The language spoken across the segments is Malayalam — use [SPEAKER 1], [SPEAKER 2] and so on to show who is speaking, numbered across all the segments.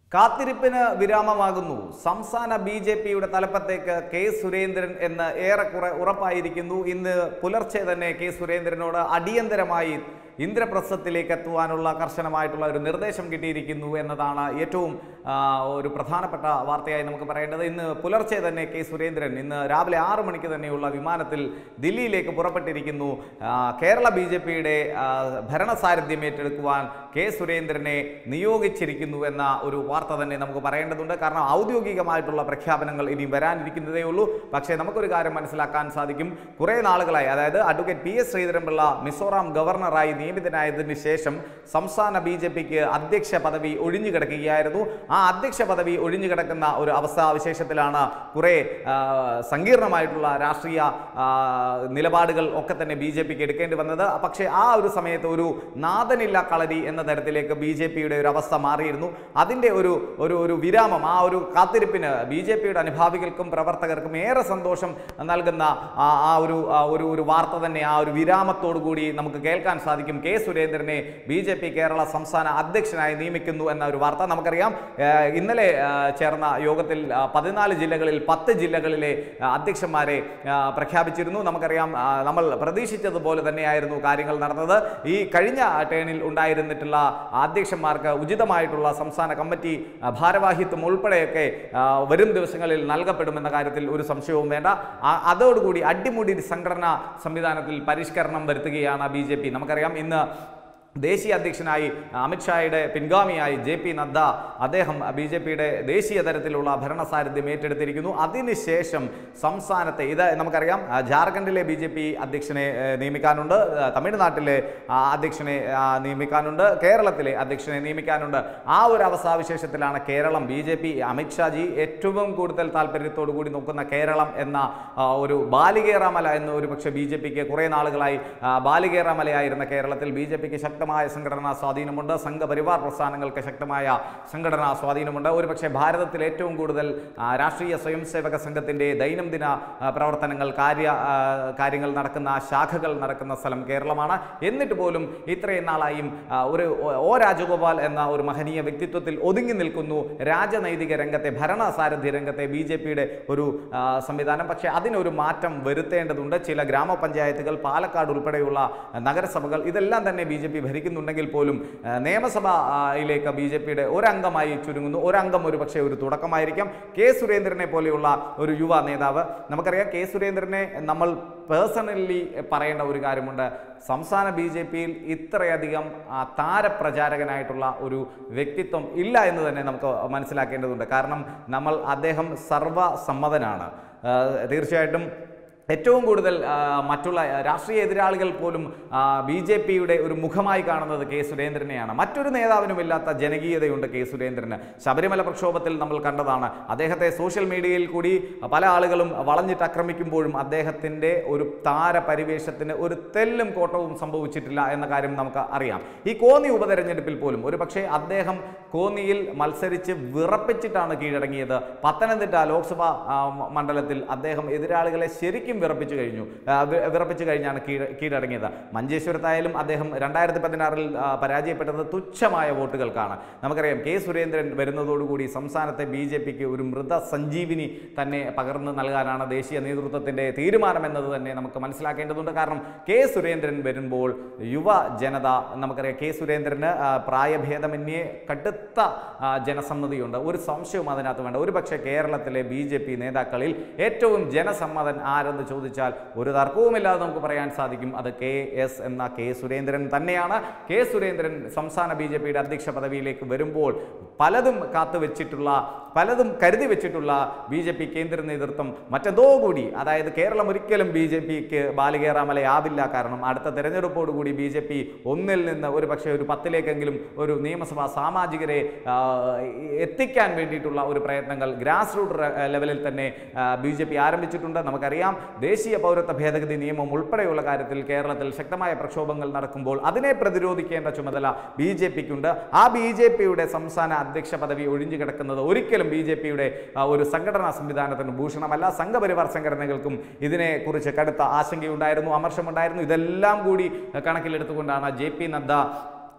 [SPEAKER 1] കാത്തിരിപ്പിന് വിരാമമാകുന്നു സംസ്ഥാന ബി ജെ പിയുടെ തലപ്പത്തേക്ക് കെ സുരേന്ദ്രൻ എന്ന് ഏറെക്കുറെ ഉറപ്പായിരിക്കുന്നു ഇന്ന് പുലർച്ചെ തന്നെ കെ സുരേന്ദ്രനോട് അടിയന്തരമായി ഇന്ദ്രപ്രസ്ഥത്തിലേക്ക് എത്തുവാനുള്ള കർശനമായിട്ടുള്ള ഒരു നിർദ്ദേശം കിട്ടിയിരിക്കുന്നു എന്നതാണ് ഏറ്റവും ആ, ഒരു പ്രധാനപ്പെട്ട വാർത്തയായി നമുക്ക് പറയേണ്ടത് ഇന്ന് പുലർച്ചെ തന്നെ കെ സുരേന്ദ്രൻ ഇന്ന് രാവിലെ ആറ് മണിക്ക് തന്നെയുള്ള വിമാനത്തിൽ ദില്ലിയിലേക്ക് പുറപ്പെട്ടിരിക്കുന്നു ആ, കേരള ബി ജെ പിയുടെ ഭരണസാരഥ്യം ഏറ്റെടുക്കുവാൻ കെ സുരേന്ദ്രനെ നിയോഗിച്ചിരിക്കുന്നു എന്ന ഒരു വാർത്ത തന്നെ നമുക്ക് പറയേണ്ടതുണ്ട് കാരണം ഔദ്യോഗികമായിട്ടുള്ള പ്രഖ്യാപനങ്ങൾ ഇനി വരാനിരിക്കുന്നതേ ഉള്ളൂ പക്ഷേ നമുക്കൊരു കാര്യം മനസ്സിലാക്കാൻ സാധിക്കും കുറേ നാളുകളായി അതായത് advocate P S Sreedharan Pillai Mizoram ഗവർണറായി നിയമിതനായതിനു ശേഷം സംസ്ഥാന ബി ജെ പിക്ക് അധ്യക്ഷ പദവി ഒഴിഞ്ഞു കിടക്കുകയായിരുന്നു ആ അധ്യക്ഷ പദവി ഒഴിഞ്ഞു കിടക്കുന്ന ഒരു അവസ്ഥാവിശേഷത്തിലാണ് കുറേ ആ, സങ്കീർണമായിട്ടുള്ള രാഷ്ട്രീയ ആ, നിലപാടുകൾ ഒക്കെ തന്നെ ബി ജെ പിക്ക് എടുക്കേണ്ടി വന്നത് പക്ഷേ ആ ഒരു സമയത്ത് ഒരു നാഥനില്ല കളരി എന്ന തരത്തിലേക്ക് ബി ജെ പിയുടെ ഒരു അവസ്ഥ മാറിയിരുന്നു അതിൻ്റെ ഒരു ഒരു ഒരു വിരാമം ആ ഒരു കാത്തിരിപ്പിന് ബി ജെ പിയുടെ അനുഭാവികൾക്കും പ്രവർത്തകർക്കും ഏറെ സന്തോഷം നൽകുന്ന ആ ആ ഒരു ആ ഒരു ഒരു വാർത്ത തന്നെ ആ ഒരു വിരാമത്തോടു കൂടി നമുക്ക് കേൾക്കാൻ സാധിക്കും കെ സുരേന്ദ്രനെ ബി ജെ പി കേരള സംസ്ഥാന അധ്യക്ഷനായി നിയമിക്കുന്നു എന്ന ഒരു വാർത്ത നമുക്കറിയാം ഏഹ് ഇന്നലെ ആ, ചേർന്ന യോഗത്തിൽ ആ, പതിനാല് ജില്ലകളിൽ പത്ത് ജില്ലകളിലെ ആ, അധ്യക്ഷന്മാരെ ആ, പ്രഖ്യാപിച്ചിരുന്നു നമുക്കറിയാം ആ, നമ്മൾ പ്രതീക്ഷിച്ചതുപോലെ തന്നെയായിരുന്നു കാര്യങ്ങൾ നടന്നത് ഈ കഴിഞ്ഞ ടേണിൽ ഉണ്ടായിരുന്നിട്ടുള്ള അധ്യക്ഷന്മാർക്ക് ഉചിതമായിട്ടുള്ള സംസ്ഥാന കമ്മിറ്റി ആ, ഭാരവാഹിത്വം ഉൾപ്പെടെയൊക്കെ ആ, വരും ദിവസങ്ങളിൽ നൽകപ്പെടുമെന്ന കാര്യത്തിൽ ഒരു സംശയവും വേണ്ട ആ- അതോടുകൂടി അടിമുടി സംഘടനാ സംവിധാനത്തിൽ പരിഷ്കരണം വരുത്തുകയാണ് ബി ജെ പി നമുക്കറിയാം ഇന്ന് ദേശീയ അധ്യക്ഷനായി അമിത്ഷായുടെ പിൻഗാമിയായി ജെ പി നദ്ദ അദ്ദേഹം ബി ജെ പിയുടെ ദേശീയ തലത്തിലുള്ള ഭരണസാരഥ്യം ഏറ്റെടുത്തിരിക്കുന്നു അതിനുശേഷം സംസ്ഥാനത്തെ ഇത് നമുക്കറിയാം ആ, ജാർഖണ്ഡിലെ ബി ജെ പി അധ്യക്ഷനെ ഏ, നിയമിക്കാനുണ്ട് ആ, തമിഴ്നാട്ടിലെ ആ, അധ്യക്ഷനെ ആ, നിയമിക്കാനുണ്ട് കേരളത്തിലെ അധ്യക്ഷനെ നിയമിക്കാനുണ്ട് ആ ഒരു അവസ്ഥാവിശേഷത്തിലാണ് Keralam B J P Amit Shah ji ഏറ്റവും കൂടുതൽ താല്പര്യത്തോടു കൂടി നോക്കുന്ന കേരളം എന്ന ആ, ഒരു ബാലികേറാമല എന്ന് ഒരു പക്ഷേ ബി ജെ പിക്ക് കുറേ നാളുകളായി ആ, ബാലികേറാമലയായിരുന്ന കേരളത്തിൽ ബി ജെ പിക്ക് ശക്തമായ സംഘടനാ സ്വാധീനമുണ്ട് സംഘപരിവാർ പ്രസ്ഥാനങ്ങൾക്ക് ശക്തമായ സംഘടനാ സ്വാധീനമുണ്ട് ഒരുപക്ഷെ ഭാരതത്തിൽ ഏറ്റവും കൂടുതൽ ആ, രാഷ്ട്രീയ സ്വയം സേവക സംഘത്തിൻ്റെ ദൈനംദിന ആ, പ്രവർത്തനങ്ങൾ കാര്യ ആ, കാര്യങ്ങൾ നടക്കുന്ന ശാഖകൾ നടക്കുന്ന സ്ഥലം കേരളമാണ് എന്നിട്ട് പോലും ഇത്രയും നാളായും ആ, ഒരു ഒ- ഒ രാജഗോപാൽ എന്ന ഒരു മഹനീയ വ്യക്തിത്വത്തിൽ ഒതുങ്ങി നിൽക്കുന്നു രാജനൈതിക രംഗത്തെ ഭരണസാരഥ്യ രംഗത്തെ ബി ജെ പിയുടെ ഒരു ആ, സംവിധാനം പക്ഷേ അതിനൊരു മാറ്റം വരുത്തേണ്ടതുണ്ട് ചില ഗ്രാമപഞ്ചായത്തുകൾ പാലക്കാട് ഉൾപ്പെടെയുള്ള നഗരസഭകൾ ഇതെല്ലാം തന്നെ ബി ജെ പി ഭരിക്കുന്നുണ്ടെങ്കിൽ പോലും ആ, നിയമസഭയിലേക്ക് ബി ജെ പിയുടെ ഒരംഗമായി ചുരുങ്ങുന്നു ഒരംഗം ഒരു പക്ഷേ ഒരു തുടക്കമായിരിക്കാം കെ സുരേന്ദ്രനെ പോലെയുള്ള ഒരു യുവ നേതാവ് നമുക്കറിയാം കെ സുരേന്ദ്രനെ നമ്മൾ പേഴ്സണലി പറയേണ്ട ഒരു കാര്യമുണ്ട് സംസ്ഥാന ബി ജെ പിയിൽ ഇത്രയധികം ആ, താരപ്രചാരകനായിട്ടുള്ള ഒരു വ്യക്തിത്വം ഇല്ല എന്ന് തന്നെ നമുക്ക് മനസ്സിലാക്കേണ്ടതുണ്ട് കാരണം നമ്മൾ അദ്ദേഹം സർവസമ്മതനാണ് ആ, തീർച്ചയായിട്ടും ഏറ്റവും കൂടുതൽ ആ, മറ്റുള്ള രാഷ്ട്രീയ എതിരാളികൾ പോലും ബി ജെ പിയുടെ ഒരു മുഖമായി കാണുന്നത് കെ സുരേന്ദ്രനെയാണ് മറ്റൊരു നേതാവിനുമില്ലാത്ത ജനകീയതയുണ്ട് കെ സുരേന്ദ്രന് ശബരിമല പ്രക്ഷോഭത്തിൽ നമ്മൾ കണ്ടതാണ് അദ്ദേഹത്തെ സോഷ്യൽ മീഡിയയിൽ കൂടി പല ആളുകളും വളഞ്ഞിട്ട് ആക്രമിക്കുമ്പോഴും അദ്ദേഹത്തിൻ്റെ ഒരു താരപരിവേഷത്തിന് ഒരു തെല്ലും കോട്ടവും സംഭവിച്ചിട്ടില്ല എന്ന കാര്യം നമുക്ക് അറിയാം ഈ കോന്നി ഉപതെരഞ്ഞെടുപ്പിൽ പോലും ഒരു പക്ഷേ അദ്ദേഹം കോന്നിയിൽ മത്സരിച്ച് വിറപ്പിച്ചിട്ടാണ് കീഴടങ്ങിയത് പത്തനംതിട്ട ലോക്സഭാ ആ, മ- മണ്ഡലത്തിൽ അദ്ദേഹം എതിരാളികളെ ശരിക്കും വിറപ്പിച്ചു കഴിഞ്ഞു ആ, വി- വിറപ്പിച്ചു കഴിഞ്ഞാണ് കീഴ കീഴടങ്ങിയത് മഞ്ചേശ്വരത്തായാലും അദ്ദേഹം രണ്ടായിരത്തി പതിനാറിൽ പരാജയപ്പെട്ടത് തുച്ഛമായ വോട്ടുകൾക്കാണ് നമുക്കറിയാം കെ സുരേന്ദ്രൻ വരുന്നതോടുകൂടി സംസ്ഥാനത്തെ ബി ജെ പിക്ക് ഒരു മൃത സഞ്ജീവിനി തന്നെ പകർന്നു നൽകാനാണ് ദേശീയ നേതൃത്വത്തിൻ്റെ തീരുമാനമെന്നത് തന്നെ നമുക്ക് മനസ്സിലാക്കേണ്ടതുണ്ട് കാരണം കെ സുരേന്ദ്രൻ വരുമ്പോൾ യുവ ജനത നമുക്കറിയാം കെ സുരേന്ദ്രന് ആ, പ്രായഭേദമന്യേ കടുത്ത ആ, ജനസമ്മതിയുണ്ട് ഒരു സംശയവും അതിനകത്ത് വേണ്ട ഒരു പക്ഷേ കേരളത്തിലെ ബി ജെ പി നേതാക്കളിൽ ഏറ്റവും ജനസമ്മതൻ ആരെന്ന് ചോദിച്ചാൽ ഒരു തർക്കവുമില്ലാതെ നമുക്ക് പറയാൻ സാധിക്കും അത് കെ എസ് എന്ന കെ സുരേന്ദ്രൻ തന്നെയാണ് കെ സുരേന്ദ്രൻ സംസ്ഥാന ബി ജെ പിയുടെ അധ്യക്ഷ പദവിയിലേക്ക് വരുമ്പോൾ പലതും കാത്തുവെച്ചിട്ടുള്ള പലതും കരുതി വെച്ചിട്ടുള്ള ബി ജെ പി കേന്ദ്ര നേതൃത്വം മറ്റെന്തോ കൂടി അതായത് കേരളം ഒരിക്കലും ബി ജെ പിക്ക് ബാലികേറാമലയാവില്ല കാരണം അടുത്ത തെരഞ്ഞെടുപ്പോടുകൂടി ബി ജെ പി ഒന്നിൽ നിന്ന് ഒരു പക്ഷേ ഒരു പത്തിലേക്കെങ്കിലും ഒരു നിയമസഭാ സാമാജികരെ ആ, എത്തിക്കാൻ വേണ്ടിയിട്ടുള്ള ഒരു പ്രയത്നങ്ങൾ ഗ്രാസ് റൂട്ട് ലെവലിൽ തന്നെ ബി ജെ പി ആരംഭിച്ചിട്ടുണ്ട് നമുക്കറിയാം ദേശീയ പൗരത്വ ഭേദഗതി നിയമം ഉൾപ്പെടെയുള്ള കാര്യത്തിൽ കേരളത്തിൽ ശക്തമായ പ്രക്ഷോഭങ്ങൾ നടക്കുമ്പോൾ അതിനെ പ്രതിരോധിക്കേണ്ട ചുമതല ബി ജെ പിക്കുണ്ട് ആ ബി ജെ പിയുടെ സംസ്ഥാന അധ്യക്ഷ പദവി ഒഴിഞ്ഞു കിടക്കുന്നത് ഒരിക്കലും ബി ജെ പിയുടെ ഒരു സംഘടനാ സംവിധാനത്തിന് ഭൂഷണമല്ല സംഘപരിവാർ സംഘടനകൾക്കും ഇതിനെക്കുറിച്ച് കടുത്ത ആശങ്കയുണ്ടായിരുന്നു അമർഷമുണ്ടായിരുന്നു ഇതെല്ലാം കൂടി കണക്കിലെടുത്തുകൊണ്ടാണ് ജെ പി നദ്ദ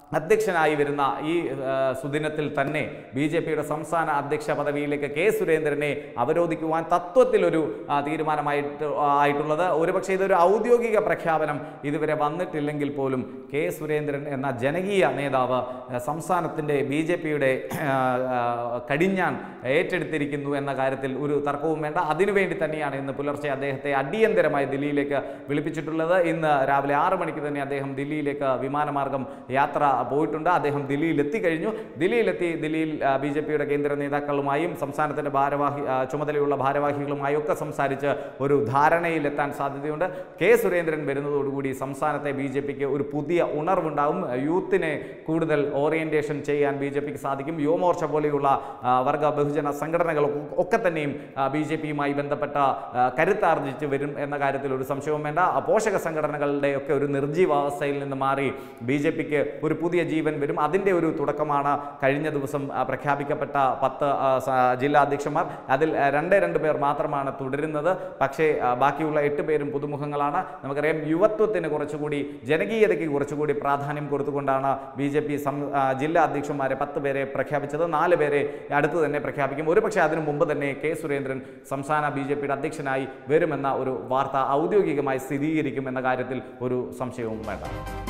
[SPEAKER 1] അധ്യക്ഷനായി വരുന്ന ഈ ആ, സുദിനത്തിൽ തന്നെ ബി ജെ പിയുടെ സംസ്ഥാന അധ്യക്ഷ പദവിയിലേക്ക് കെ സുരേന്ദ്രനെ അവരോധിക്കുവാൻ തത്വത്തിലൊരു ആ, തീരുമാനമായിട്ട് ആയിട്ടുള്ളത് ഒരുപക്ഷെ ഇതൊരു ഔദ്യോഗിക പ്രഖ്യാപനം ഇതുവരെ വന്നിട്ടില്ലെങ്കിൽ പോലും കെ സുരേന്ദ്രൻ എന്ന ജനകീയ നേതാവ് ആ, സംസ്ഥാനത്തിൻ്റെ ബി ജെ പിയുടെ കടിഞ്ഞാൻ ഏറ്റെടുത്തിരിക്കുന്നു എന്ന കാര്യത്തിൽ ഒരു തർക്കവും വേണ്ട അതിനുവേണ്ടി തന്നെയാണ് ഇന്ന് പുലർച്ചെ അദ്ദേഹത്തെ അടിയന്തരമായി ദില്ലിയിലേക്ക് വിളിപ്പിച്ചിട്ടുള്ളത് ഇന്ന് രാവിലെ ആറ് മണിക്ക് തന്നെ അദ്ദേഹം ദില്ലിയിലേക്ക് വിമാനമാർഗം യാത്ര പോയിട്ടുണ്ട് അദ്ദേഹം ദില്ലിയിൽ എത്തിക്കഴിഞ്ഞു ദില്ലിയിലെത്തി ദില്ലിയിൽ ബി ജെ പിയുടെ കേന്ദ്ര നേതാക്കളുമായും സംസ്ഥാനത്തിൻ്റെ ഭാരവാഹി ആ, ചുമതലയുള്ള ഭാരവാഹികളുമായും ഒക്കെ സംസാരിച്ച് ഒരു ധാരണയിലെത്താൻ സാധ്യതയുണ്ട് കെ സുരേന്ദ്രൻ വരുന്നതോടുകൂടി സംസ്ഥാനത്തെ ബി ജെ പിക്ക് ഒരു പുതിയ ഉണർവുണ്ടാവും യൂത്തിനെ കൂടുതൽ ഓറിയന്റേഷൻ ചെയ്യാൻ ബി ജെ പിക്ക് സാധിക്കും യുവമോർച്ച പോലെയുള്ള ആ, വർഗ ബഹുജന സംഘടനകൾ ഒക്കെ തന്നെയും ബി ജെ പിയുമായി ബന്ധപ്പെട്ട ആ, കരുത്താർജിച്ച് വരും എന്ന കാര്യത്തിൽ ഒരു സംശയവും വേണ്ട ആ, പോഷക സംഘടനകളുടെ ഒക്കെ ഒരു നിർജീവാവസ്ഥയിൽ നിന്ന് മാറി ബി ജെ പിക്ക് ഒരു പുതിയ ജീവൻ വരും അതിൻ്റെ ഒരു തുടക്കമാണ് കഴിഞ്ഞ ദിവസം ആ, പ്രഖ്യാപിക്കപ്പെട്ട പത്ത് ആ, സ- ജില്ലാ അധ്യക്ഷന്മാർ അതിൽ ആ, രണ്ടേ രണ്ട് പേർ മാത്രമാണ് തുടരുന്നത് പക്ഷേ ആ, ബാക്കിയുള്ള എട്ട് പേരും പുതുമുഖങ്ങളാണ് നമുക്കറിയാം യുവത്വത്തിന് കുറച്ചുകൂടി ജനകീയതയ്ക്ക് കുറച്ചുകൂടി പ്രാധാന്യം കൊടുത്തുകൊണ്ടാണ് ബി ജെ പി ജില്ലാ അധ്യക്ഷന്മാരെ പത്ത് പേരെ പ്രഖ്യാപിച്ചത് നാല് പേരെ അടുത്ത് തന്നെ പ്രഖ്യാപിക്കും ഒരുപക്ഷെ അതിനു മുമ്പ് തന്നെ കെ സുരേന്ദ്രൻ സംസ്ഥാന ബി ജെ പിയുടെ അധ്യക്ഷനായി വരുമെന്ന ഒരു വാർത്ത ഔദ്യോഗികമായി സ്ഥിരീകരിക്കും എന്ന കാര്യത്തിൽ ഒരു സംശയവും വേണ്ട